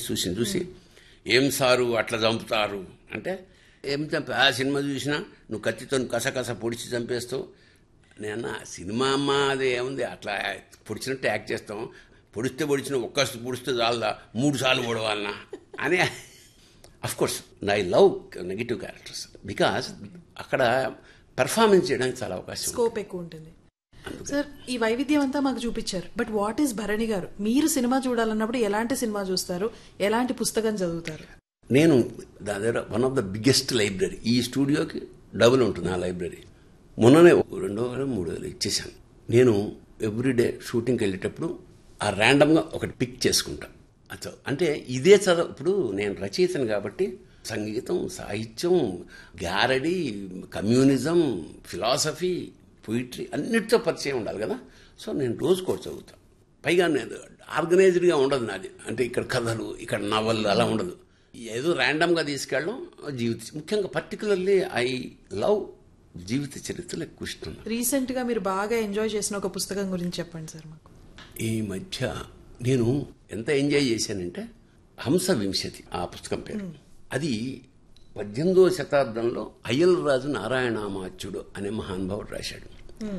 చూసింది చూసి ఏం సారు అట్లా చంపుతారు అంటే ఏం చంపి ఆ సినిమా చూసినా నువ్వు కత్తితో కసకస పొడిచి చంపేస్తావు నేను సినిమా అమ్మ అది ఏముంది అట్లా పొడిచినట్టు యాక్ట్ చేస్తాం పొడిస్తే పొడిచిన ఒక్క పొడిస్తే చాలదా మూడు సార్లు పొడవాలనా అని of course I love negative characters because అక్కడ పెర్ఫార్మెన్స్ చేయడానికి చాలా అవకాశం ఉంది. స్కోప్ ఎక్కువ ఉంటుంది సార్ ఈ వైవిధ్యం అంతా మాకు చూపించారు బట్ వాట్ ఈస్ భరణి గారు మీరు సినిమా చూడాలన్నప్పుడు ఎలాంటి సినిమా చూస్తారు ఎలాంటి పుస్తకం చదువుతారు నేను దాని దగ్గర one of the biggest library ఈ స్టూడియోకి డబుల్ ఉంటుంది ఆ లైబ్రరీ మొన్ననే రెండో వేల మూడో వేలు ఇచ్చేసాను నేను ఎవ్రీడే షూటింగ్కి వెళ్ళేటప్పుడు ఆ ర్యాండమ్గా ఒకటి పిక్ చేసుకుంటా అచ్చా అంటే ఇదే చదువు ఇప్పుడు నేను రచయితను కాబట్టి సంగీతం సాహిత్యం గ్యారడీ కమ్యూనిజం ఫిలాసఫీ పొయిట్రీ అన్నిటితో పరిచయం ఉండాలి కదా సో నేను రోజుకోటి చదువుతాను పైగా నేను ఆర్గనైజ్డ్గా ఉండదు నాది అంటే ఇక్కడ కథలు ఇక్కడ నవళ్ళు అలా ఉండదు ఏదో ర్యాండమ్గా తీసుకెళ్ళడం జీవిత ముఖ్యంగా పర్టికులర్లీ ఐ లవ్ జీవిత చరిత్రలు ఎక్కువ ఇష్టం నాకు. రీసెంట్ గా మీరు బాగా ఎంజాయ్ చేసిన ఒక పుస్తకం గురించి చెప్పండి సార్ మాకు ఈ మధ్య నేను ఎంత ఎంజాయ్ చేశానంటే హంస వింశతి ఆ పుస్తకం పేరు అది పద్దెనిమిదో శతాబ్దంలో అయ్యలరాజు నారాయణామాత్యుడు అనే మహానుభావుడు రాశాడు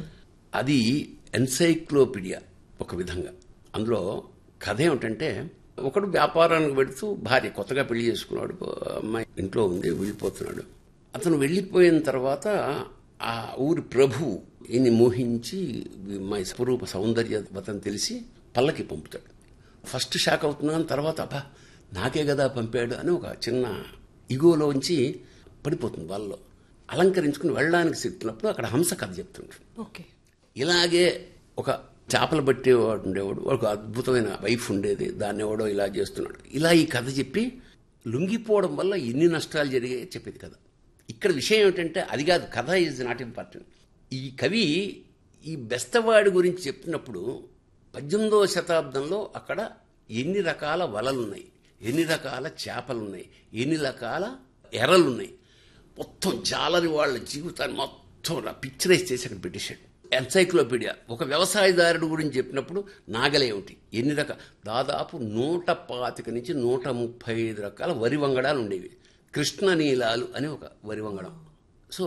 అది ఎన్సైక్లోపీడియా ఒక విధంగా అందులో కథ ఏమిటంటే ఒకడు వ్యాపారానికి పెడుతూ భార్య కొత్తగా పెళ్లి చేసుకున్నాడు అమ్మాయి ఇంట్లో ఉంది వెళ్ళిపోతున్నాడు అతను వెళ్ళిపోయిన తర్వాత ఆ ఊరి ప్రభువు ఈయన్ని మోహించి మా స్వరూప సౌందర్యవతం తెలిసి పల్లకి పంపుతాడు ఫస్ట్ షాక్ అవుతున్నాను తర్వాత అబ్బా నాకే కదా పంపాడు అని ఒక చిన్న ఇగోలోంచి పడిపోతుంది వాళ్ళలో అలంకరించుకుని వెళ్ళడానికి సిగ్గుతున్నప్పుడు అక్కడ హంస కథ చెప్తుంటాడు ఓకే ఇలాగే ఒక చేపలు పట్టేవాడు ఉండేవాడు ఒక అద్భుతమైన వైఫ్ ఉండేది దాన్ని ఎవడో ఇలా చేస్తున్నాడు ఇలా ఈ కథ చెప్పి లొంగిపోవడం వల్ల ఎన్ని నష్టాలు జరిగాయో చెప్పేది కథ ఇక్కడ విషయం ఏమిటంటే అది కాదు కథ ఈజ్ నాట్ ఇంపార్టెంట్ ఈ కవి ఈ బెస్తవాడి గురించి చెప్తున్నప్పుడు పద్దెనిమిదవ శతాబ్దంలో అక్కడ ఎన్ని రకాల వలలున్నాయి ఎన్ని రకాల చేపలున్నాయి ఎన్ని రకాల ఎరలున్నాయి మొత్తం జాలరి వాళ్ళ జీవితాన్ని మొత్తం పిక్చరైజ్ చేసి అక్కడ పెట్టేశాడు ఎన్సైక్లోపీడియా ఒక వ్యవసాయదారుడు గురించి చెప్పినప్పుడు నాగలేమిటి ఎన్ని రకాల దాదాపు నూట పాతిక నుంచి నూట ముప్పై ఐదు రకాల వరి వంగడాలు ఉండేవి కృష్ణ నీలాలు అని ఒక వరి వంగడం సో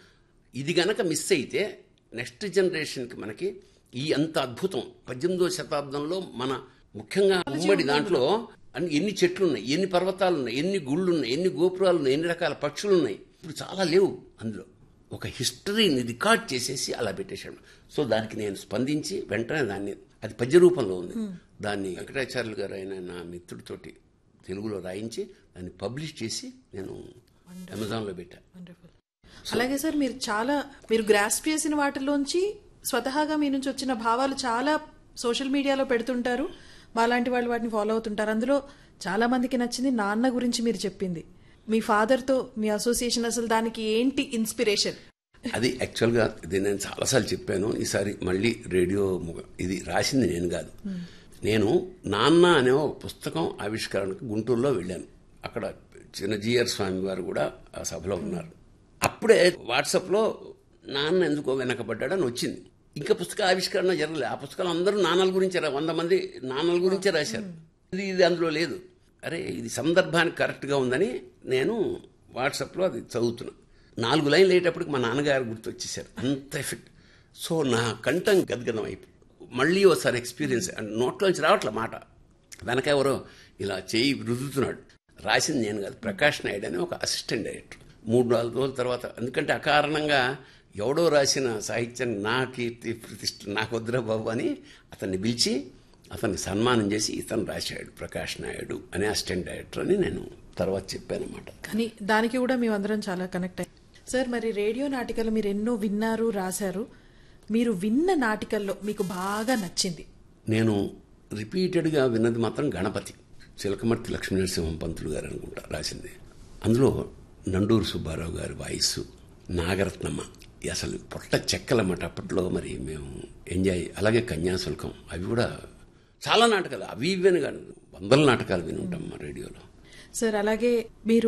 ఇది గనక మిస్ అయితే నెక్స్ట్ జనరేషన్కి మనకి ఈ అంత అద్భుతం పద్దెనిమిదో శతాబ్దంలో మన ముఖ్యంగా ఉమ్మడి దాంట్లో అన్ని ఎన్ని చెట్లు ఉన్నాయి ఎన్ని పర్వతాలు ఉన్నాయి ఎన్ని గుళ్ళు ఉన్నాయి ఎన్ని గోపురాలు ఉన్నాయి ఎన్ని రకాల పక్షులు ఉన్నాయి ఇప్పుడు చాలా లేవు అందులో ఒక హిస్టరీని రికార్డ్ చేసేసి అలా పెట్టేశాడు సో దానికి నేను స్పందించి వెంటనే దాన్ని అది పద్య రూపంలో ఉంది దాన్ని వెంకటాచార్యులు గారు అయిన నా మిత్రుడితోటి తెలుగులో రాయించి దాన్ని పబ్లిష్ చేసి నేను అమెజాన్లో పెట్టాను వండర్ఫుల్ అలాగే సార్ మీరు చాలా మీరు గ్రాస్ప్ చేసిన వాటిలోంచి స్వతహాగా మీ నుంచి వచ్చిన భావాలు చాలా సోషల్ మీడియాలో పెడుతుంటారు మాలాంటి వాళ్ళు వాటిని ఫాలో అవుతుంటారు అందులో చాలా మందికి నచ్చింది నాన్న గురించి మీరు చెప్పింది మీ ఫాదర్తో మీ అసోసియేషన్ అసలు దానికి ఏంటి ఇన్స్పిరేషన్ అది యాక్చువల్గా ఇది నేను చాలాసార్లు చెప్పాను ఈసారి మళ్ళీ రేడియో ముగ- ఇది రాసింది నేను కాదు నేను నాన్న అనే ఒక పుస్తకం ఆవిష్కరణకు గుంటూరులో వెళ్ళాను అక్కడ చిన్నజీయర్ స్వామి వారు కూడా ఆ సభలో ఉన్నారు అప్పుడే వాట్సాప్లో నాన్న ఎందుకో వెనకబడ్డాడని వచ్చింది ఇంకా పుస్తక ఆవిష్కరణ జరగలేదు ఆ పుస్తకాలు అందరూ నాన్నల గురించే రా- వంద మంది నాన్నల గురించే రాశారు ఇది ఇది అందులో లేదు అరే ఇది సందర్భానికి కరెక్ట్గా ఉందని నేను వాట్సాప్లో అది చదువుతున్నా నాలుగు లైన్లు అయ్యేటప్పటికి మా నాన్నగారు గుర్తొచ్చేసారు అంత ఎఫెక్ట్ సో నా కంఠం గద్గదం అయిపోయి మళ్ళీ ఒకసారి ఎక్స్పీరియన్స్ నోట్లోంచి రావట్లే మాట వెనక ఎవరో ఇలా చేయి రుద్దుతున్నాడు రాసింది నేను కాదు ప్రకాష్ నాయుడు అని ఒక అసిస్టెంట్ డైరెక్టర్ మూడు నాలుగు రోజుల తర్వాత ఎందుకంటే అకారణంగా ఎవడో రాసిన సాహిత్యం నా కీర్తి ప్రతిష్ట నాకు వద్దురా బాబు అని అతన్ని పిలిచి అతన్ని సన్మానం చేసి ఇతను రాశాడు ప్రకాష్ నాయుడు అనే అసిస్టెంట్ డైరెక్టర్ అని నేను తర్వాత చెప్పానమాట కానీ దానికి కూడా మేమందరం చాలా కనెక్ట్ అయ్యాం సార్ మరి రేడియో నాటికలు మీరు ఎన్నో విన్నారు రాశారు మీరు విన్న నాటికల్లో మీకు బాగా నచ్చింది నేను రిపీటెడ్గా విన్నది మాత్రం గణపతి చిలకమర్తి లక్ష్మీనరసింహం పంతులు గారు అనుకుంటా రాసింది అందులో నండూరు సుబ్బారావు గారి వాయిస్ నాగరత్నమ్మ ఈ అసలు పొట్ట చెక్కలన్నమాట అప్పట్లో మరి మేము ఎంజాయ్ అలాగే కన్యాశుల్కం అవి కూడా చాలా నాటకాలు అవి ఇవని కాదు వందల నాటకాలు విని ఉంటాం మా రేడియోలో సార్ అలాగే మీరు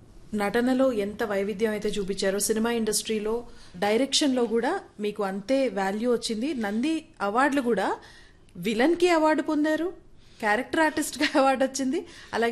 నటనలో ఎంత వైవిధ్యం అయితే చూపించారో సినిమా ఇండస్ట్రీలో డైరెక్షన్ లో కూడా మీకు అంతే వాల్యూ వచ్చింది నంది అవార్డులు కూడా విలన్ కి అవార్డు పొందారు క్యారెక్టర్ ఆర్టిస్ట్ గా అవార్డు వచ్చింది అలాగే